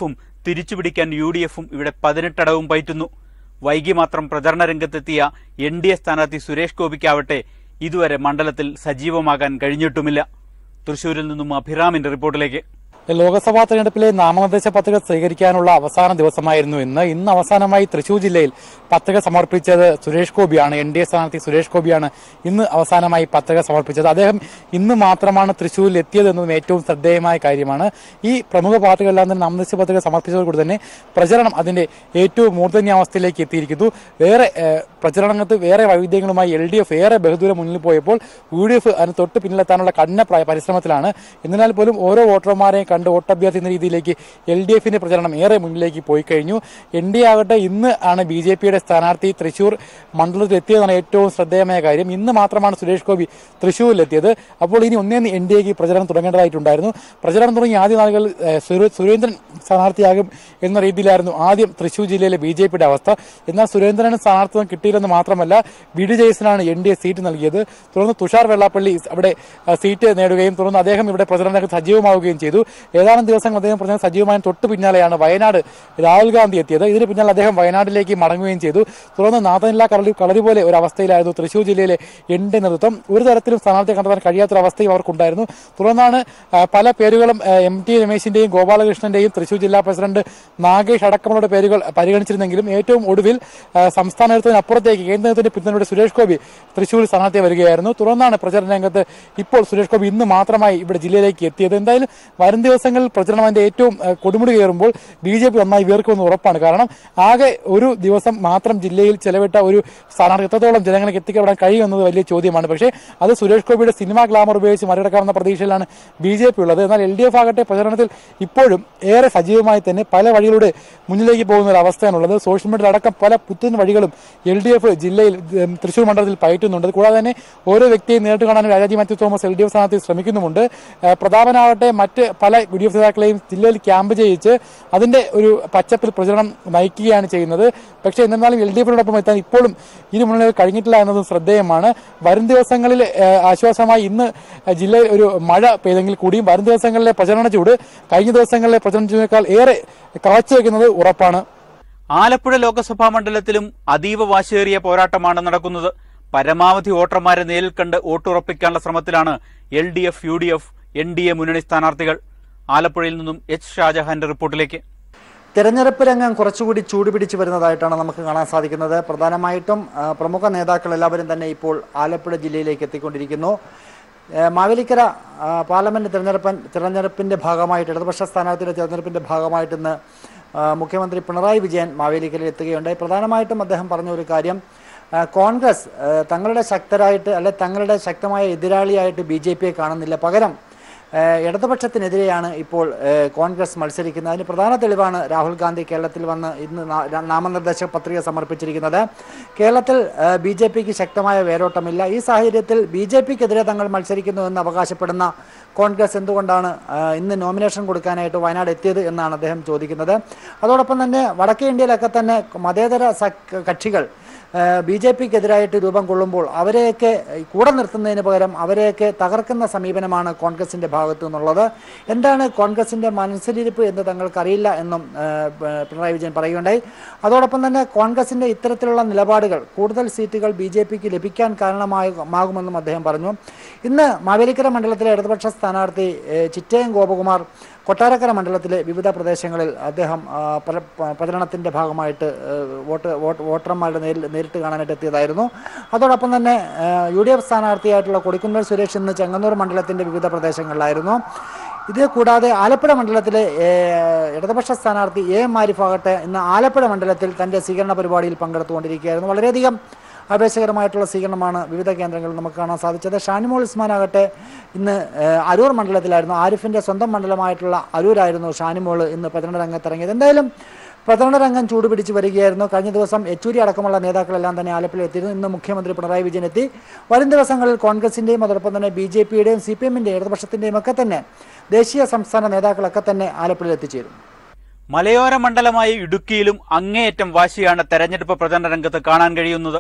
തിരിച്ചുപിടിക്കാൻ യു ഡി എഫും ഇവിടെ പതിനെട്ടടവും പയറ്റുന്നു വൈകി മാത്രം പ്രചരണ രംഗത്തെത്തിയ എൻ ഡി എ സ്ഥാനാർത്ഥി സുരേഷ് ഗോപിക്കാവട്ടെ ഇതുവരെ മണ്ഡലത്തിൽ സജീവമാകാൻ കഴിഞ്ഞിട്ടുമില്ല തൃശൂരിൽ നിന്നും അഭിറാമിന്റെ റിപ്പോർട്ടിലേക്ക് ലോക്സഭാ തെരഞ്ഞെടുപ്പിലെ നാമനിർദ്ദേശ പത്രിക സ്വീകരിക്കാനുള്ള അവസാന ദിവസമായിരുന്നു ഇന്ന് ഇന്ന് അവസാനമായി തൃശൂർ ജില്ലയിൽ പത്രിക സമർപ്പിച്ചത് സുരേഷ് ഗോപിയാണ് എൻ ഡി എ സ്ഥാനാർത്ഥി സുരേഷ് ഗോപിയാണ് ഇന്ന് അവസാനമായി പത്രിക സമർപ്പിച്ചത് അദ്ദേഹം ഇന്ന് മാത്രമാണ് തൃശൂരിൽ എത്തിയത് എന്നതും ഏറ്റവും ശ്രദ്ധേയമായ കാര്യമാണ് ഈ പ്രമുഖ പാർട്ടികളെല്ലാം തന്നെ നാമനിർദ്ദേശ പത്രിക സമർപ്പിച്ചതോടുകൂടി തന്നെ പ്രചരണം അതിന്റെ ഏറ്റവും മൂർധന്യാവസ്ഥയിലേക്ക് എത്തിയിരിക്കുന്നു വേറെ ഏഹ്, പ്രചരണങ്ങൾക്ക് വേറെ വൈവിധ്യങ്ങളുമായി എൽ ഡി എഫ് ഏറെ ബഹുദൂരം മുന്നിൽ പോയപ്പോൾ യു ഡി എഫ് അതിന് തൊട്ട് പിന്നിലെത്താനുള്ള കഠിന പ്ര- പരിശ്രമത്തിലാണ് എന്നാൽ പോലും ഓരോ വോട്ടർമാരെയും കണ്ട് വോട്ടഭ്യർത്ഥി എന്ന രീതിയിലേക്ക് എൽ ഡി എഫിന്റെ പ്രചരണം ഏറെ മുന്നിലേക്ക് പോയി കഴിഞ്ഞു എൻ ഡി എ ആകട്ടെ ഇന്ന് ആണ് ബി ജെ പിയുടെ സ്ഥാനാർത്ഥി തൃശൂർ മണ്ഡലത്തിൽ എത്തിയതാണ് ഏറ്റവും ശ്രദ്ധേയമായ കാര്യം ഇന്ന് മാത്രമാണ് സുരേഷ് ഗോപി തൃശൂരിലെത്തിയത് അപ്പോൾ ഇനി ഒന്നേന്ന് എൻ ഡി എക്ക് പ്രചരണം തുടങ്ങേണ്ടതായിട്ടുണ്ടായിരുന്നു പ്രചരണം തുടങ്ങി ആദ്യ നാളുകൾ ഏഹ്, സുരേ- സുരേന്ദ്രൻ സ്ഥാനാർത്ഥിയാകും എന്ന രീതിയിലായിരുന്നു ആദ്യം തൃശൂർ ജില്ലയിലെ ബി ജെ പിയുടെ അവസ്ഥ എന്നാൽ സുരേന്ദ്രന് സ്ഥാനാർത്ഥിത്വം കിട്ടിയില്ലെന്ന് മാത്രമല്ല ബി ഡി ജെയ്സിനാണ് എൻ ഡി എ സീറ്റ് നൽകിയത് തുടർന്ന് തുഷാർ വെള്ളാപ്പള്ളി അവിടെ ആ, സീറ്റ് നേടുകയും തുടർന്ന് അദ്ദേഹം ഇവിടെ പ്രചരണത്തിൽ സജീവമാവുകയും ചെയ്തു ഏതാനും ദിവസങ്ങൾ അദ്ദേഹം പ്രചരണം സജീവമായ തൊട്ട് പിന്നാലെയാണ് വയനാട് രാഹുൽ ഗാന്ധി എത്തിയത് ഇതിന് പിന്നാലെ അദ്ദേഹം വയനാട്ടിലേക്ക് മടങ്ങുകയും ചെയ്തു തുടർന്ന് നാഥനില്ല കളരി കളരി പോലെ ഒരു അവസ്ഥയിലായിരുന്നു തൃശൂർ ജില്ലയിലെ എൻ ഡി നേതൃത്വം ഒരു തരത്തിലും സ്ഥാനാർത്ഥിയെ കണ്ടെത്താൻ കഴിയാത്തൊരവസ്ഥയും അവർക്കുണ്ടായിരുന്നു തുടർന്നാണ് ആ, പല പേരുകളും ആ, എം ടി രമേശിന്റെയും ഗോപാലകൃഷ്ണന്റെയും തൃശൂർ ജില്ലാ പ്രസിഡന്റ് നാഗേഷ് അടക്കമുള്ള പേരുകൾ പരിഗണിച്ചിരുന്നെങ്കിലും ഏറ്റവും ഒടുവിൽ ആ, സംസ്ഥാന നേതൃത്വത്തിനപ്പുറത്തേക്ക് കേന്ദ്ര നേതൃത്വത്തിന്റെ പിന്തുണയുടെ സുരേഷ് ഗോപി തൃശൂരിൽ സ്ഥാനാർത്ഥി വരികയായിരുന്നു തുടർന്നാണ് പ്രചരണ രംഗത്ത് ഇപ്പോൾ സുരേഷ് ഗോപി ഇന്ന് മാത്രമായി ഇവിടെ ജില്ലയിലേക്ക് എത്തിയത് എന്തായാലും വരും ദിവസങ്ങളിൽ പ്രചരണം അതിന്റെ ഏറ്റവും ആ, കൊടുമുടി കയറുമ്പോൾ ബി ജെ പി നന്നായി വീർക്കുമെന്ന് ഉറപ്പാണ് കാരണം ആകെ ഒരു ദിവസം മാത്രം ജില്ലയിൽ ചെലവിട്ട ഒരു സ്ഥാനാർത്ഥി എത്രത്തോളം ജനങ്ങൾക്ക് എത്തിക്കപ്പെടാൻ കഴിയുമെന്നത് വലിയ ചോദ്യമാണ് പക്ഷേ അത് സുരേഷ് ഗോപിയുടെ സിനിമാ ഗ്ലാമർ ഉപയോഗിച്ച് മറികടക്കാവുന്ന പ്രതീക്ഷയിലാണ് ബി ജെ പി ഉള്ളത് എന്നാൽ എൽ ഡി എഫ് ആകട്ടെ പ്രചരണത്തിൽ ഇപ്പോഴും ഏറെ സജീവമായി തന്നെ പല വഴികളിലൂടെ മുന്നിലേക്ക് പോകുന്ന ഒരു അവസ്ഥയാണുള്ളത് സോഷ്യൽ മീഡിയ അടക്കം പല പുത്തൻ വഴികളും എൽ ഡി എഫ് ജില്ലയിൽ ഉം, തൃശൂർ മണ്ഡലത്തിൽ പയറ്റുന്നുണ്ട് കൂടാതെ തന്നെ ഓരോ വ്യക്തിയെ നേരിട്ട് കാണാൻ Rajaji Mathew Thomas L D F സ്ഥാനാർത്ഥി ശ്രമിക്കുന്നുമുണ്ട് ഏഹ്, പ്രതാപനാവട്ടെ മറ്റ് പല യു ഡി എഫ് നേതാക്കളെയും ജില്ലയിൽ ക്യാമ്പ് ചെയ്യിച്ച് അതിന്റെ ഒരു പച്ചപ്പിൽ പ്രചരണം നയിക്കുകയാണ് ചെയ്യുന്നത് പക്ഷേ എന്നിരുന്നാലും എൽ ഡി എഫിനോടൊപ്പം എത്താൻ ഇപ്പോഴും ഇരു മുന്നണികൾ കഴിഞ്ഞിട്ടില്ല എന്നതും ശ്രദ്ധേയമാണ് വരും ദിവസങ്ങളിൽ ഏഹ്, ആശ്വാസമായി ഇന്ന് ജില്ലയിൽ ഒരു മഴ പെയ്തെങ്കിൽ കൂടിയും വരും ദിവസങ്ങളിലെ പ്രചരണ ചൂട് കഴിഞ്ഞ ദിവസങ്ങളിലെ പ്രചരണ ചൂടിനേക്കാൾ ഏറെ കവച്ചു വയ്ക്കുന്നത് ഉറപ്പാണ് ആലപ്പുഴ ലോക്സഭാ മണ്ഡലത്തിലും അതീവ വാശിയേറിയ പോരാട്ടമാണ് നടക്കുന്നത് പരമാവധി വോട്ടർമാരെ നേരിൽ കണ്ട് വോട്ടുറപ്പിക്കാനുള്ള ശ്രമത്തിലാണ് L D F U D F N D A മുന്നണി സ്ഥാനാർത്ഥികൾ ആലപ്പുഴയിൽ നിന്നും എച്ച് ഷാജഹാന്റെ റിപ്പോർട്ടിലേക്ക് തെരഞ്ഞെടുപ്പ് രംഗം കുറച്ചുകൂടി ചൂടുപിടിച്ച് വരുന്നതായിട്ടാണ് നമുക്ക് കാണാൻ സാധിക്കുന്നത് പ്രധാനമായിട്ടും ആ, പ്രമുഖ നേതാക്കൾ എല്ലാവരും തന്നെ ഇപ്പോൾ ആലപ്പുഴ ജില്ലയിലേക്ക് എത്തിക്കൊണ്ടിരിക്കുന്നു ഏ, മാവേലിക്കര ആ, പാർലമെന്റ് തെരഞ്ഞെടുപ്പ് തെരഞ്ഞെടുപ്പിന്റെ ഭാഗമായിട്ട് ഇടതുപക്ഷ സ്ഥാനാർത്ഥിയുടെ തെരഞ്ഞെടുപ്പിന്റെ ഭാഗമായിട്ട് ഇന്ന് ആ, മുഖ്യമന്ത്രി പിണറായി വിജയൻ മാവേലിക്കരയിൽ എത്തുകയുണ്ടായി പ്രധാനമായിട്ടും അദ്ദേഹം പറഞ്ഞ ഒരു കാര്യം ആ, കോൺഗ്രസ് ആ, തങ്ങളുടെ ശക്തരായിട്ട് അല്ലെ തങ്ങളുടെ ശക്തമായ എതിരാളിയായിട്ട് ബി ജെ പിയെ കാണുന്നില്ല പകരം ഏഹ് ഇടതുപക്ഷത്തിനെതിരെയാണ് ഇപ്പോൾ ഏഹ് കോൺഗ്രസ് മത്സരിക്കുന്നത് അതിന് പ്രധാന തെളിവാണ് രാഹുൽ ഗാന്ധി കേരളത്തിൽ വന്ന് ഇന്ന് നാ- ര- നാമനിർദ്ദേശ പത്രിക സമർപ്പിച്ചിരിക്കുന്നത് കേരളത്തിൽ ബി ജെ പിക്ക് ശക്തമായ വേരോട്ടമില്ല ഈ സാഹചര്യത്തിൽ ബി ജെ പിക്കെതിരെ തങ്ങൾ മത്സരിക്കുന്നു എന്ന് അവകാശപ്പെടുന്ന കോൺഗ്രസ് എന്തുകൊണ്ടാണ് ഏഹ് ഇന്ന് നോമിനേഷൻ കൊടുക്കാനായിട്ട് വയനാട് എത്തിയത് എന്നാണ് അദ്ദേഹം ചോദിക്കുന്നത് അതോടൊപ്പം തന്നെ വടക്കേ ഇന്ത്യയിലൊക്കെ തന്നെ മതേതര സഖ് കക്ഷികൾ ബി ജെ പിക്കെതിരായിട്ട് രൂപം കൊള്ളുമ്പോൾ അവരെയൊക്കെ കൂടെ നിർത്തുന്നതിന് പകരം അവരെയൊക്കെ തകർക്കുന്ന സമീപനമാണ് കോൺഗ്രസിന്റെ ഭാഗത്തു നിന്നുള്ളത് എന്താണ് കോൺഗ്രസിന്റെ മനസ്സിലിരിപ്പ് എന്ന് തങ്ങൾക്കറിയില്ല എന്നും ആ, പ- പിണറായി വിജയൻ പറയുകയുണ്ടായി അതോടൊപ്പം തന്നെ കോൺഗ്രസിന്റെ ഇത്തരത്തിലുള്ള നിലപാടുകൾ കൂടുതൽ സീറ്റുകൾ ബി ജെ പിക്ക് ലഭിക്കാൻ കാരണമാകുമെന്നും അദ്ദേഹം പറഞ്ഞു ഇന്ന് മാവേലിക്കര മണ്ഡലത്തിലെ ഇടതുപക്ഷ സ്ഥാനാർത്ഥി ഏ, ചിറ്റയം ഗോപകുമാർ കൊട്ടാരക്കര മണ്ഡലത്തിലെ വിവിധ പ്രദേശങ്ങളിൽ അദ്ദേഹം ആ, പ്ര- പ- പ്രചരണത്തിന്റെ ഭാഗമായിട്ട് ഏ, വോട്ട് വോട്ട് വോട്ടർമാരുടെ നേരിൽ നേരിട്ട് കാണാനായിട്ട് എത്തിയതായിരുന്നു അതോടൊപ്പം തന്നെ ഏ, യു ഡി എഫ് സ്ഥാനാർത്ഥിയായിട്ടുള്ള കൊടിക്കുന്നിൽ സുരേഷ് ഇന്ന് ചെങ്ങന്നൂർ മണ്ഡലത്തിന്റെ വിവിധ പ്രദേശങ്ങളിലായിരുന്നു ഇത് കൂടാതെ ആലപ്പുഴ മണ്ഡലത്തിലെ ഏ, ഇടതുപക്ഷ സ്ഥാനാർത്ഥി എ എം ആരിഫാകട്ടെ ഇന്ന് ആലപ്പുഴ മണ്ഡലത്തിൽ തന്റെ സ്വീകരണ പരിപാടിയിൽ പങ്കെടുത്തുകൊണ്ടിരിക്കുകയായിരുന്നു വളരെയധികം ആവേശകരമായിട്ടുള്ള സ്വീകരണമാണ് വിവിധ കേന്ദ്രങ്ങളിൽ നമുക്ക് കാണാൻ സാധിച്ചത് ഷാനിമോൾ ഉസ്മാൻ ആകട്ടെ ഇന്ന് ഏഹ്, അരൂർ മണ്ഡലത്തിലായിരുന്നു ആരിഫിന്റെ സ്വന്തം മണ്ഡലമായിട്ടുള്ള അരൂരായിരുന്നു ഷാനിമോൾ ഇന്ന് പ്രചരണ രംഗത്തിറങ്ങിയത് എന്തായാലും പ്രചരണ രംഗം ചൂടുപിടിച്ച് വരികയായിരുന്നു കഴിഞ്ഞ ദിവസം യെച്ചൂരി അടക്കമുള്ള നേതാക്കളെല്ലാം തന്നെ ആലപ്പുഴ എത്തിയിരുന്നു ഇന്ന് മുഖ്യമന്ത്രി പിണറായി വിജയൻ എത്തി വരും ദിവസങ്ങളിൽ കോൺഗ്രസിന്റെയും അതോടൊപ്പം തന്നെ ബി ജെ പിയുടെയും സി പി എമ്മിന്റെയും ഇടതുപക്ഷത്തിന്റെയും ഒക്കെ തന്നെ ദേശീയ സംസ്ഥാന നേതാക്കളൊക്കെ തന്നെ ആലപ്പുഴയിൽ എത്തിച്ചേരും മലയോര മണ്ഡലമായ ഇടുക്കിയിലും അങ്ങേയറ്റം വാശിയാണ് തെരഞ്ഞെടുപ്പ് പ്രചരണ രംഗത്ത് കാണാൻ കഴിയുന്നത്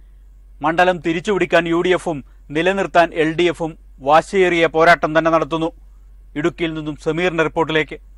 മണ്ഡലം തിരിച്ചുപിടിക്കാൻ യു ഡി എഫും നിലനിർത്താൻ എൽ ഡി എഫും വാശിയേറിയ പോരാട്ടം തന്നെ നടത്തുന്നു ഇടുക്കിയിൽ നിന്നും സമീറിന്റെ റിപ്പോർട്ടിലേക്ക്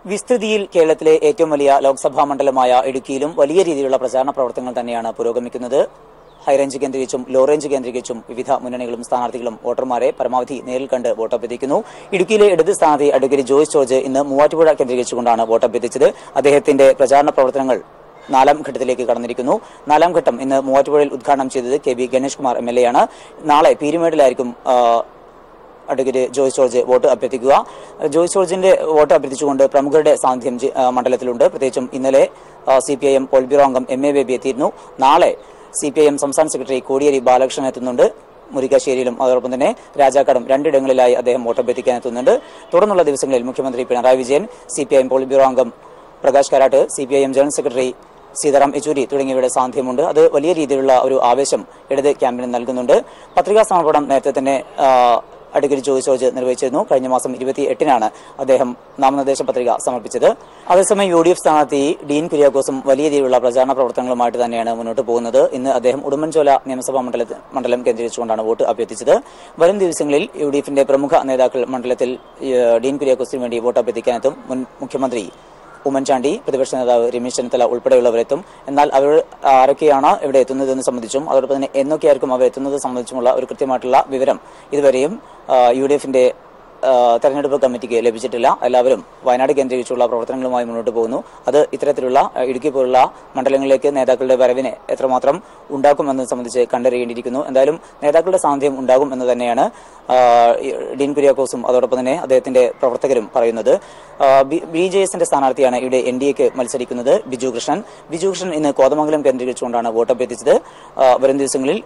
വിസ്തൃതിയിൽ കേരളത്തിലെ ഏറ്റവും വലിയ ലോക്സഭാ മണ്ഡലമായ ഇടുക്കിയിലും വലിയ രീതിയിലുള്ള പ്രചാരണ പ്രവർത്തനങ്ങൾ തന്നെയാണ് പുരോഗമിക്കുന്നത് ഹൈറേഞ്ച് കേന്ദ്രീകരിച്ചും ലോ റേഞ്ച് കേന്ദ്രീകരിച്ചും വിവിധ മുന്നണികളും സ്ഥാനാർത്ഥികളും വോട്ടർമാരെ പരമാവധി നേരിൽ കണ്ട് വോട്ടഭ്യർത്ഥിക്കുന്നു ഇടുക്കിയിലെ ഇടത് സ്ഥാനാർത്ഥി അഡ്വക്കേറ്റ് ജോയ്സ് ജോർജ് ഇന്ന് മൂവാറ്റുപുഴ കേന്ദ്രീകരിച്ചുകൊണ്ടാണ് വോട്ടഭ്യർത്ഥിച്ചത് അദ്ദേഹത്തിന്റെ പ്രചാരണ പ്രവർത്തനങ്ങൾ നാലാം ഘട്ടത്തിലേക്ക് കടന്നിരിക്കുന്നു നാലാം ഘട്ടം ഇന്ന് മൂവാറ്റുപുഴയിൽ ഉദ്ഘാടനം ചെയ്തത് K B Ganesh Kumar M L A ആണ് നാളെ പീരുമേടിലായിരിക്കും ആ, അഡ്വക്കേറ്റ് ജോയ്സ് ജോർജ് വോട്ട് അഭ്യർത്ഥിക്കുക ജോയ്സ് ജോർജിന്റെ വോട്ട് അഭ്യർത്ഥിച്ചുകൊണ്ട് പ്രമുഖരുടെ സാന്നിധ്യം ജി- ആ, മണ്ഡലത്തിലുണ്ട് പ്രത്യേകിച്ചും ഇന്നലെ C P I M Paul bureau അംഗം എം എ ബേബി എത്തിയിരുന്നു നാളെ സി പി ഐ എം സംസ്ഥാന സെക്രട്ടറി കോടിയേരി ബാലകൃഷ്ണൻ എത്തുന്നുണ്ട് മുരിക്കാശ്ശേരിയിലും അതോടൊപ്പം തന്നെ രാജാക്കാടും രണ്ടിടങ്ങളിലായി അദ്ദേഹം വോട്ട് അഭ്യർത്ഥിക്കാൻ എത്തുന്നുണ്ട് തുടർന്നുള്ള ദിവസങ്ങളിൽ മുഖ്യമന്ത്രി Pinarayi Vijayan C P I M Paul bureau അംഗം Prakash Karat C P I M general secretary Sitaram Yechury തുടങ്ങിയവരുടെ സാന്നിധ്യമുണ്ട് അത് വലിയ രീതിയിലുള്ള ഒരു ആവേശം ഇടത് ക്യാമ്പിന് നൽകുന്നുണ്ട് പത്രികാ സമർപ്പണം നേരത്തെ തന്നെ ആ, അഡ്വക്കേറ്റ് ജോയ്സ് ജോർജ് നിർവഹിച്ചിരുന്നു കഴിഞ്ഞ മാസം ഇരുപത്തി എട്ടിനാണ് അദ്ദേഹം നാമനിർദ്ദേശ പത്രിക സമർപ്പിച്ചത് അതേസമയം യു ഡി എഫ് സ്ഥാനാർത്ഥി ഡീൻ കുര്യാക്കോസും വലിയ രീതിയിലുള്ള പ്രചാരണ പ്രവർത്തനങ്ങളുമായിട്ട് തന്നെയാണ് മുന്നോട്ട് പോകുന്നത് ഇന്ന് അദ്ദേഹം ഉടുമ്പൻചോല നിയമസഭാ മണ്ഡലത്തിൽ മണ്ഡലം കേന്ദ്രീകരിച്ചുകൊണ്ടാണ് വോട്ട് അഭ്യർത്ഥിച്ചത് വരും ദിവസങ്ങളിൽ യു ഡി എഫിന്റെ പ്രമുഖ നേതാക്കൾ മണ്ഡലത്തിൽ ഏഹ്, ഡീൻ കുര്യാക്കോസിന് വേണ്ടി വോട്ട് അഭ്യർത്ഥിക്കാനെത്തും മുൻ മുഖ്യമന്ത്രി ഉമ്മൻചാണ്ടി പ്രതിപക്ഷ നേതാവ് രമേശ് ചെന്നിത്തല ഉൾപ്പെടെയുള്ളവരെത്തും എന്നാൽ അവർ ആരൊക്കെയാണ് ഇവിടെ എത്തുന്നതെന്ന് സംബന്ധിച്ചും അതോടൊപ്പം തന്നെ എന്നൊക്കെയായിരിക്കും അവർ എത്തുന്നത് സംബന്ധിച്ചുമുള്ള ഒരു കൃത്യമായിട്ടുള്ള വിവരം ഇതുവരെയും ആ, യു ഡി എഫിന്റെ ആ, തെരഞ്ഞെടുപ്പ് കമ്മിറ്റിക്ക് ലഭിച്ചിട്ടില്ല എല്ലാവരും വയനാട് കേന്ദ്രീകരിച്ചുള്ള പ്രവർത്തനങ്ങളുമായി മുന്നോട്ട് പോകുന്നു അത് ഇത്തരത്തിലുള്ള ആ, ഇടുക്കി പോലുള്ള മണ്ഡലങ്ങളിലേക്ക് നേതാക്കളുടെ വരവിനെ എത്രമാത്രം ഉണ്ടാക്കുമെന്നത് സംബന്ധിച്ച് കണ്ടറിയേണ്ടിയിരിക്കുന്നു എന്തായാലും നേതാക്കളുടെ സാന്നിധ്യം ഉണ്ടാകും എന്ന് തന്നെയാണ് ആ, ഈ ഡീൻ കുര്യാക്കോസും അതോടൊപ്പം തന്നെ അദ്ദേഹത്തിന്റെ പ്രവർത്തകരും പറയുന്നത് ആ, ബി- ബി ജെ എസിന്റെ സ്ഥാനാർത്ഥിയാണ് ഇവിടെ എൻ ഡി എക്ക് മത്സരിക്കുന്നത് ബിജു കൃഷ്ണൻ ബിജു കൃഷ്ണൻ ഇന്ന് കോതമംഗലം കേന്ദ്രീകരിച്ചുകൊണ്ടാണ് വോട്ട് അഭ്യർത്ഥിച്ചത് ആ, വരും ദിവസങ്ങളിൽ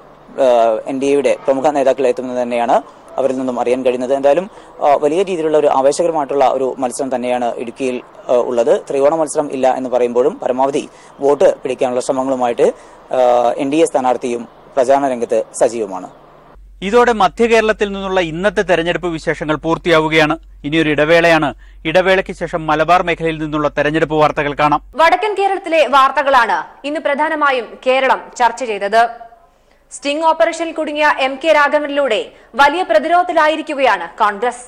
എൻ ഡി എയുടെ പ്രമുഖ നേതാക്കൾ എത്തുന്നത് തന്നെയാണ് അവരിൽ നിന്നും അറിയാൻ കഴിയുന്നത് എന്തായാലും ആ, വലിയ രീതിയിലുള്ള ഒരു ആവേശകരമായിട്ടുള്ള ഒരു മത്സരം തന്നെയാണ് ഇടുക്കിയിൽ ആ, ഉള്ളത് ത്രികോണ മത്സരം ഇല്ല എന്ന് പറയുമ്പോഴും പരമാവധി വോട്ട് പിടിക്കാനുള്ള ശ്രമങ്ങളുമായിട്ട് എൻ ഡി എ സ്ഥാനാർത്ഥിയും പ്രചാരണ രംഗത്ത് സജീവമാണ് ഇതോടെ മധ്യ കേരളത്തിൽ നിന്നുള്ള ഇന്നത്തെ തെരഞ്ഞെടുപ്പ് വിശേഷങ്ങൾ പൂർത്തിയാവുകയാണ് ഇനിയൊരു ഇടവേളയാണ് ഇടവേളയ്ക്ക് ശേഷം മലബാർ മേഖലയിൽ നിന്നുള്ള തെരഞ്ഞെടുപ്പ് വാർത്തകൾ കാണാം വടക്കൻ കേരളത്തിലെ വാർത്തകളാണ് ഇന്ന് പ്രധാനമായും കേരളം ചർച്ച ചെയ്തത് സ്റ്റിംഗ് ഓപ്പറേഷനിൽ കുടുങ്ങിയ എം കെ രാഘവനിലൂടെ വലിയ പ്രതിരോധത്തിലായിരിക്കുകയാണ് കോൺഗ്രസ്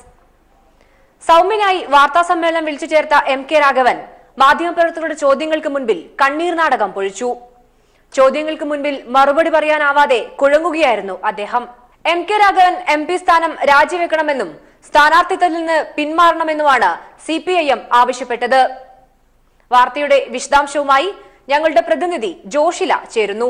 സൗമ്യനായി വാർത്താ സമ്മേളനം വിളിച്ചു ചേർത്ത എം കെ രാഘവൻ മാധ്യമപ്രവർത്തകരുടെ ചോദ്യങ്ങൾക്ക് മുൻപിൽ കണ്ണീർ നാടകം പൊഴിച്ചു ചോദ്യങ്ങൾക്ക് മുൻപിൽ മറുപടി പറയാനാവാതെ കുഴങ്ങുകയായിരുന്നു അദ്ദേഹം M K Raghavan M P സ്ഥാനം രാജിവെക്കണമെന്നും സ്ഥാനാർത്ഥിത്വത്തിൽ നിന്ന് പിന്മാറണമെന്നുമാണ് സി പി ഐ എം ആവശ്യപ്പെട്ടത് വാർത്തയുടെ വിശദാംശവുമായി ഞങ്ങളുടെ പ്രതിനിധി ജോഷില ചേരുന്നു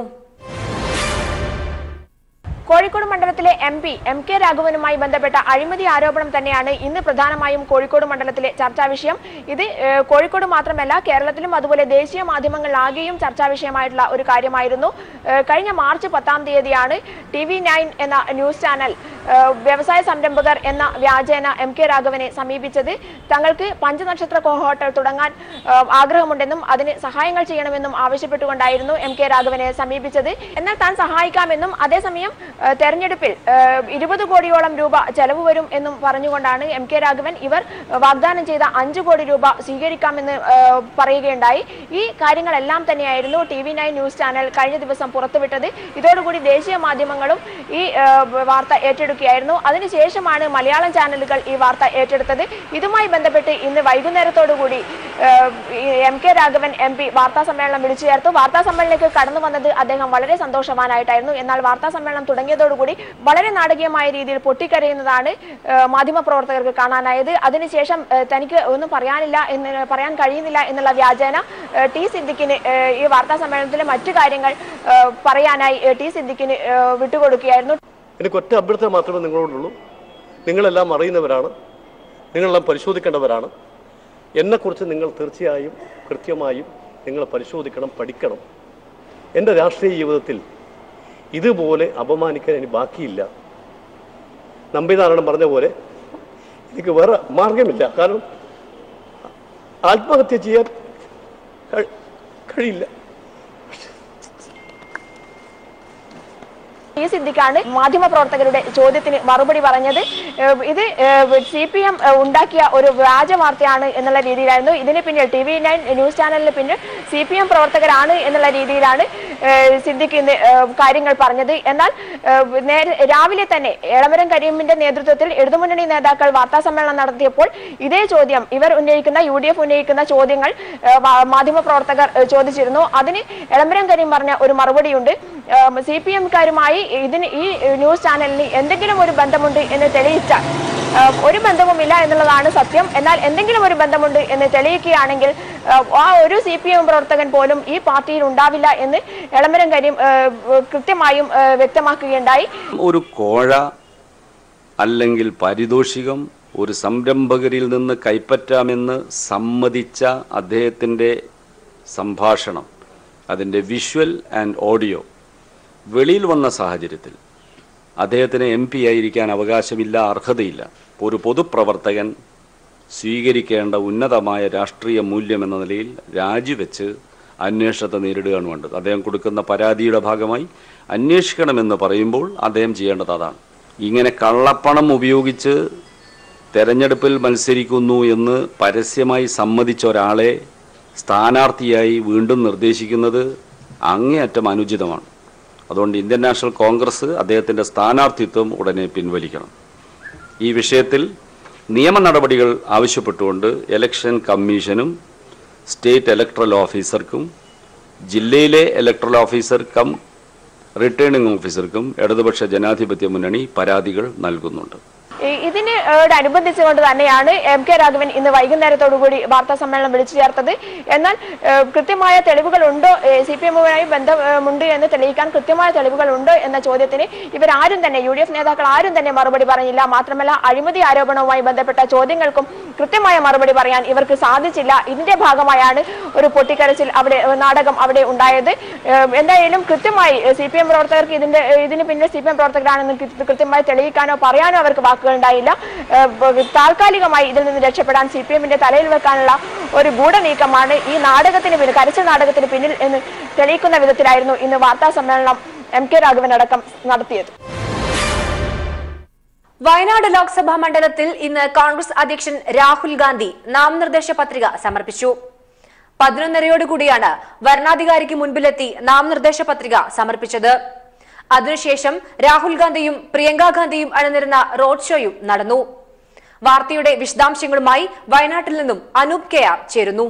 കോഴിക്കോട് മണ്ഡലത്തിലെ എം പി എം കെ രാഘവനുമായി ബന്ധപ്പെട്ട അഴിമതി ആരോപണം തന്നെയാണ് ഇന്ന് പ്രധാനമായും കോഴിക്കോട് മണ്ഡലത്തിലെ ചർച്ചാ വിഷയം ഇത് ഏഹ്, കോഴിക്കോട് മാത്രമല്ല കേരളത്തിലും അതുപോലെ ദേശീയ മാധ്യമങ്ങളിലാകെയും ചർച്ചാ വിഷയമായിട്ടുള്ള ഒരു കാര്യമായിരുന്നു ഏഹ്, കഴിഞ്ഞ മാർച്ച് പത്താം തീയതിയാണ് ടി വി നയൻ എന്ന ന്യൂസ് ചാനൽ ഏഹ്, വ്യവസായ സംരംഭകർ എന്ന വ്യാജേന എം കെ രാഘവനെ സമീപിച്ചത് തങ്ങൾക്ക് പഞ്ചനക്ഷത്ര കോ- ഹോട്ടൽ തുടങ്ങാൻ ഏഹ്, ആഗ്രഹമുണ്ടെന്നും അതിന് സഹായങ്ങൾ ചെയ്യണമെന്നും ആവശ്യപ്പെട്ടുകൊണ്ടായിരുന്നു എം കെ രാഘവനെ സമീപിച്ചത് എന്നാൽ താൻ സഹായിക്കാമെന്നും അതേസമയം ഏഹ്, തെരഞ്ഞെടുപ്പിൽ ഏഹ്, ഇരുപത് കോടിയോളം രൂപ ചെലവ് വരും എന്നും പറഞ്ഞുകൊണ്ടാണ് എം കെ രാഘവൻ ഇവർ വാഗ്ദാനം ചെയ്ത അഞ്ചു കോടി രൂപ സ്വീകരിക്കാമെന്ന് ഏഹ്, പറയുകയുണ്ടായി ഈ കാര്യങ്ങളെല്ലാം തന്നെയായിരുന്നു T V nine news channel കഴിഞ്ഞ ദിവസം പുറത്തുവിട്ടത് ഇതോടുകൂടി ദേശീയ മാധ്യമങ്ങളും ഈ ഏഹ്, വാർത്ത ഏറ്റെടുക്കുകയായിരുന്നു അതിനുശേഷമാണ് മലയാളം ചാനലുകൾ ഈ വാർത്ത ഏറ്റെടുത്തത് ഇതുമായി ബന്ധപ്പെട്ട് ഇന്ന് വൈകുന്നേരത്തോടുകൂടി ഏഹ്, ഈ M K Raghavan M P വാർത്താ സമ്മേളനം വിളിച്ചു ചേർത്തു വാർത്താ സമ്മേളനത്തിലേക്ക് കടന്നു വന്നത് അദ്ദേഹം വളരെ സന്തോഷവാനായിട്ടായിരുന്നു എന്നാൽ വാർത്താ സമ്മേളനം തുടങ്ങിയതോടുകൂടി വളരെ നാടകീയമായ രീതിയിൽ പൊട്ടിക്കരയുന്നതാണ് ഏഹ്, മാധ്യമപ്രവർത്തകർക്ക് കാണാനായത് അതിനുശേഷം ഏഹ്, തനിക്ക് ഒന്നും പറയാനില്ല എന്ന് പറയാൻ കഴിയുന്നില്ല എന്നുള്ള വ്യാജേന ഏഹ്, ടി സിദ്ദിഖിന് ഏഹ്, ഈ വാർത്താ സമ്മേളനത്തിലെ മറ്റു കാര്യങ്ങൾ ഏഹ്, പറയാനായി ഏഹ്, ടി സിദ്ദിഖിന് ഏഹ്, വിട്ടുകൊടുക്കുകയായിരുന്നു എനിക്ക് ഒറ്റ അഭ്യർത്ഥന മാത്രമേ നിങ്ങളോടുള്ളൂ നിങ്ങളെല്ലാം അറിയുന്നവരാണ് നിങ്ങളെല്ലാം പരിശോധിക്കേണ്ടവരാണ് എന്നെക്കുറിച്ച് നിങ്ങൾ തീർച്ചയായും കൃത്യമായും നിങ്ങൾ പരിശോധിക്കണം പഠിക്കണം എൻ്റെ രാഷ്ട്രീയ ജീവിതത്തിൽ ഇതുപോലെ അപമാനിക്കാൻ ഇനി ബാക്കിയില്ല നമ്പിനാരായണൻ പറഞ്ഞ പോലെ എനിക്ക് വേറെ മാർഗമില്ല കാരണം ആത്മഹത്യ ചെയ്യാൻ കഴി- കഴിയില്ല ടി സിദ്ദിഖാണ് മാധ്യമപ്രവർത്തകരുടെ ചോദ്യത്തിന് മറുപടി പറഞ്ഞത് ഏഹ് ഇത് സി പി എം ഉണ്ടാക്കിയ ഒരു വ്യാജ വാർത്തയാണ് എന്നുള്ള രീതിയിലായിരുന്നു ഇതിന് പിന്നിൽ ടി വി നയൻ ന്യൂസ് ചാനലിന് പിന്നിൽ സി പി എം പ്രവർത്തകരാണ് എന്നുള്ള രീതിയിലാണ് ഏഹ്, സിദ്ദിഖ് ഇന്ന് ഏഹ്, കാര്യങ്ങൾ പറഞ്ഞത് എന്നാൽ ഏഹ്, നേരെ രാവിലെ തന്നെ എളമരം കരീമിന്റെ നേതൃത്വത്തിൽ ഇടതുമുന്നണി നേതാക്കൾ വാർത്താ സമ്മേളനം നടത്തിയപ്പോൾ ഇതേ ചോദ്യം ഇവർ ഉന്നയിക്കുന്ന യു ഡി എഫ് ഉന്നയിക്കുന്ന ചോദ്യങ്ങൾ ഏഹ്, വാ- മാധ്യമപ്രവർത്തകർ ഏഹ്, ചോദിച്ചിരുന്നു അതിന് എളമരം കരീം പറഞ്ഞ ഒരു മറുപടിയുണ്ട് സി പി എംകാരുമായി ഇതിന് ഈ ന്യൂസ് ചാനലിന് എന്തെങ്കിലും ഒരു ബന്ധമുണ്ട് എന്ന് തെളിയിച്ചാൽ ഏഹ്, ഒരു ബന്ധവുമില്ല എന്നുള്ളതാണ് സത്യം എന്നാൽ എന്തെങ്കിലും ഒരു ബന്ധമുണ്ട് എന്ന് തെളിയിക്കുകയാണെങ്കിൽ ഏഹ്, ആ ഒരു സി പി എം പ്രവർത്തകൻ പോലും ഈ പാർട്ടിയിൽ ഉണ്ടാവില്ല എന്ന് എളമരം കരീം ഏഹ്, കൃത്യമായും ഏഹ്, വ്യക്തമാക്കുകയുണ്ടായി ഒരു കോഴ അല്ലെങ്കിൽ പാരിതോഷികം ഒരു സംരംഭകരിൽ നിന്ന് കൈപ്പറ്റാമെന്ന് സമ്മതിച്ച അദ്ദേഹത്തിൻ്റെ സംഭാഷണം അതിൻ്റെ വിഷ്വൽ ആൻഡ് ഓഡിയോ വെളിയിൽ വന്ന സാഹചര്യത്തിൽ അദ്ദേഹത്തിന് എം പി ആയിരിക്കാൻ അവകാശമില്ല അർഹതയില്ല ഒരു പൊതുപ്രവർത്തകൻ സ്വീകരിക്കേണ്ട ഉന്നതമായ രാഷ്ട്രീയ മൂല്യം എന്ന നിലയിൽ രാജിവെച്ച് അന്വേഷണത്തെ നേരിടുകയാണ് വേണ്ടത് അദ്ദേഹം കൊടുക്കുന്ന പരാതിയുടെ ഭാഗമായി അന്വേഷിക്കണമെന്ന് പറയുമ്പോൾ അദ്ദേഹം ചെയ്യേണ്ടത് അതാണ് ഇങ്ങനെ കള്ളപ്പണം ഉപയോഗിച്ച് തെരഞ്ഞെടുപ്പിൽ മത്സരിക്കുന്നു എന്ന് പരസ്യമായി സമ്മതിച്ച ഒരാളെ സ്ഥാനാർത്ഥിയായി വീണ്ടും നിർദ്ദേശിക്കുന്നത് അങ്ങേയറ്റം അനുചിതമാണ് അതുകൊണ്ട് ഇന്ത്യൻ നാഷണൽ കോൺഗ്രസ് അദ്ദേഹത്തിൻ്റെ സ്ഥാനാർത്ഥിത്വം ഉടനെ പിൻവലിക്കണം ഈ വിഷയത്തിൽ നിയമ നടപടികൾ ആവശ്യപ്പെട്ടുകൊണ്ട് ഇലക്ഷൻ കമ്മീഷനും സ്റ്റേറ്റ് ഇലക്ട്രൽ ഓഫീസർക്കും ജില്ലയിലെ ഇലക്ട്രൽ ഓഫീസർ കം റിട്ടേണിംഗ് ഓഫീസർക്കും ഇടതുപക്ഷ ജനാധിപത്യ മുന്നണി പരാതികൾ നൽകുന്നുണ്ട് ഈ- ഇതിന് ഏഹ് അനുബന്ധിച്ചുകൊണ്ട് തന്നെയാണ് എം കെ രാഘവൻ ഇന്ന് വൈകുന്നേരത്തോടുകൂടി വാർത്താ സമ്മേളനം വിളിച്ചു ചേർത്തത് എന്നാൽ ഏഹ് കൃത്യമായ തെളിവുകൾ ഉണ്ടോ സി പി എമ്മുമായി ബന്ധമുണ്ട് എന്ന് തെളിയിക്കാൻ കൃത്യമായ തെളിവുകൾ ഉണ്ടോ എന്ന ചോദ്യത്തിന് ഇവരാരും തന്നെ യു ഡി എഫ് നേതാക്കൾ ആരും തന്നെ മറുപടി പറഞ്ഞില്ല മാത്രമല്ല അഴിമതി ആരോപണവുമായി ബന്ധപ്പെട്ട ചോദ്യങ്ങൾക്കും കൃത്യമായ മറുപടി പറയാൻ ഇവർക്ക് സാധിച്ചില്ല ഇതിന്റെ ഭാഗമായാണ് ഒരു പൊട്ടിക്കരച്ചിൽ അവിടെ ഏഹ് നാടകം അവിടെ ഉണ്ടായത് ഏഹ് എന്തായാലും കൃത്യമായി സി പി എം പ്രവർത്തകർക്ക് ഇതിന്റെ ഏഹ് ഇതിന് പിന്നിൽ സി പി എം പ്രവർത്തകരാണെന്ന് കൃ- കൃത്യമായി തെളിയിക്കാനോ പറയാനോ അവർക്ക് വാക്കുകൾ ഉണ്ടായില്ല ഏഹ് ബ- താൽക്കാലികമായി ഇതിൽ നിന്ന് രക്ഷപ്പെടാൻ സി പി എമ്മിന്റെ തലയിൽ വെക്കാനുള്ള ഒരു ഗൂഢനീക്കമാണ് ഈ നാടകത്തിന് പിന്നിൽ കരച്ചിൽ നാടകത്തിന് പിന്നിൽ എന്ന് തെളിയിക്കുന്ന വിധത്തിലായിരുന്നു ഇന്ന് വാർത്താ സമ്മേളനം എം കെ രാഘവൻ അടക്കം നടത്തിയത് വയനാട് ലോക്സഭാ മണ്ഡലത്തിൽ ഇന്ന് കോൺഗ്രസ് അധ്യക്ഷൻ രാഹുൽ ഗാന്ധി നാമനിർദ്ദേശ പത്രിക സമർപ്പിച്ചു പതിനൊന്നരയോടുകൂടിയാണ് വരണാധികാരിക്ക് മുൻപിലെത്തി നാമനിർദ്ദേശ പത്രിക സമർപ്പിച്ചത് അതിനുശേഷം രാഹുൽ ഗാന്ധിയും പ്രിയങ്ക ഗാന്ധിയും അണിനിരുന്ന റോഡ് ഷോയും നടന്നു വാർത്തയുടെ വിശദാംശങ്ങളുമായി വയനാട്ടിൽ നിന്നും അനൂപ് കെ ആർ ചേരുന്നു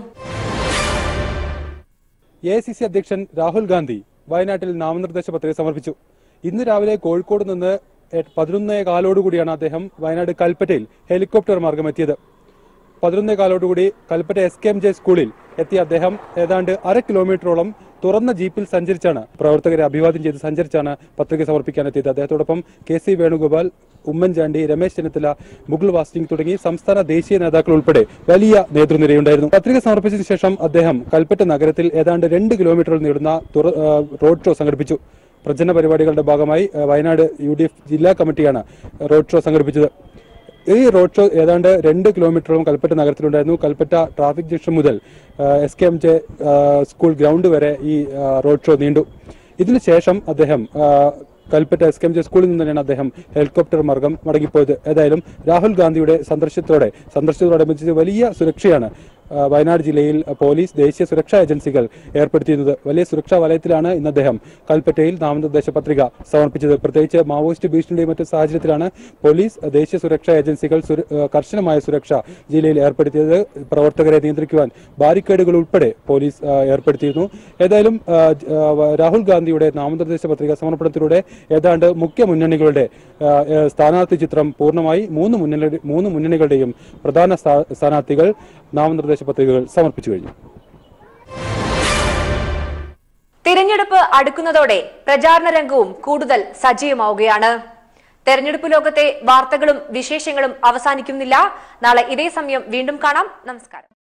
എ സി സി അധ്യക്ഷൻ രാഹുൽ ഗാന്ധി വയനാട്ടിൽ നാമനിർദ്ദേശ പത്രിക സമർപ്പിച്ചു ഇന്ന് രാവിലെ കോഴിക്കോട് നിന്ന് എ- പതിനൊന്നേ കാലോടുകൂടിയാണ് അദ്ദേഹം വയനാട് കൽപ്പറ്റയിൽ ഹെലികോപ്റ്റർ മാർഗം എത്തിയത് പതിനൊന്നേ കാലോടുകൂടി Kalpetta S K M J സ്കൂളിൽ എത്തിയ അദ്ദേഹം ഏതാണ്ട് അര കിലോമീറ്ററോളം തുറന്ന ജീപ്പിൽ സഞ്ചരിച്ചാണ് പ്രവർത്തകരെ അഭിവാദ്യം ചെയ്ത് സഞ്ചരിച്ചാണ് പത്രിക സമർപ്പിക്കാനെത്തിയത് അദ്ദേഹത്തോടൊപ്പം കെ സി വേണുഗോപാൽ ഉമ്മൻചാണ്ടി രമേശ് ചെന്നിത്തല മുകുൾ വാസ്റ്റിംഗ് തുടങ്ങി സംസ്ഥാന ദേശീയ നേതാക്കൾ ഉൾപ്പെടെ വലിയ നേതൃനിരയുണ്ടായിരുന്നു പത്രിക സമർപ്പിച്ചതിനു ശേഷം അദ്ദേഹം കൽപ്പറ്റ നഗരത്തിൽ ഏതാണ്ട് രണ്ട് കിലോമീറ്റർ നീളുന്ന തുറ- ആ, റോഡ് ഷോ സംഘടിപ്പിച്ചു പ്രചരണ പരിപാടികളുടെ ഭാഗമായി ആ, വയനാട് യു ഡി എഫ് ജില്ലാ കമ്മിറ്റിയാണ് റോഡ് ഷോ സംഘടിപ്പിച്ചത് ഈ റോഡ് ഷോ ഏതാണ്ട് രണ്ട് കിലോമീറ്ററോളം കൽപ്പറ്റ നഗരത്തിലുണ്ടായിരുന്നു കൽപ്പറ്റ ട്രാഫിക് ജംഗ്ഷൻ മുതൽ S K M J school ground വരെ ഈ ആ, റോഡ് ഷോ നീണ്ടു ഇതിനു ശേഷം അദ്ദേഹം ആ, Kalpetta S K M J സ്കൂളിൽ നിന്ന് തന്നെയാണ് അദ്ദേഹം ഹെലികോപ്റ്റർ മാർഗം മടങ്ങിപ്പോയത് ഏതായാലും രാഹുൽ ഗാന്ധിയുടെ സന്ദർശനത്തോടെ സന്ദർശനത്തോടനുബന്ധിച്ച് വലിയ സുരക്ഷയാണ് ആ, വയനാട് ജില്ലയിൽ പോലീസ് ദേശീയ സുരക്ഷാ ഏജൻസികൾ ഏർപ്പെടുത്തിയിരുന്നത് വലിയ സുരക്ഷാ വലയത്തിലാണ് ഇന്ന് അദ്ദേഹം കൽപ്പറ്റയിൽ നാമനിർദ്ദേശ പത്രിക സമർപ്പിച്ചത് പ്രത്യേകിച്ച് മാവോയിസ്റ്റ് ഭീഷണിയുടെയും മറ്റു സാഹചര്യത്തിലാണ് പോലീസ് ദേശീയ സുരക്ഷാ ഏജൻസികൾ സുര- ആ, കർശനമായ സുരക്ഷ ജില്ലയിൽ ഏർപ്പെടുത്തിയത് പ്രവർത്തകരെ നിയന്ത്രിക്കുവാൻ ബാരിക്കേഡുകൾ ഉൾപ്പെടെ പോലീസ് ആ, ഏർപ്പെടുത്തിയിരുന്നു ഏതായാലും ആ, ജ- ആ, വ- രാഹുൽ ഗാന്ധിയുടെ നാമനിർദ്ദേശ പത്രിക സമർപ്പണത്തിലൂടെ ഏതാണ്ട് മുഖ്യ മുന്നണികളുടെ ആ, ഏ, സ്ഥാനാർത്ഥി ചിത്രം പൂർണ്ണമായി മൂന്ന് മുന്നണി മൂന്ന് മുന്നണികളുടെയും പ്രധാന സ്ഥാ- സ്ഥാനാർത്ഥികൾ നാമനിർദ്ദേശ പത്രികകൾ സമർപ്പിച്ചു കഴിഞ്ഞു തിരഞ്ഞെടുപ്പ് അടുക്കുന്നതോടെ പ്രചാരണ രംഗവും കൂടുതൽ സജീവമാവുകയാണ് തെരഞ്ഞെടുപ്പ് ലോകത്തെ വാർത്തകളും വിശേഷങ്ങളും അവസാനിക്കുന്നില്ല നാളെ ഇതേ സമയം വീണ്ടും കാണാം നമസ്കാരം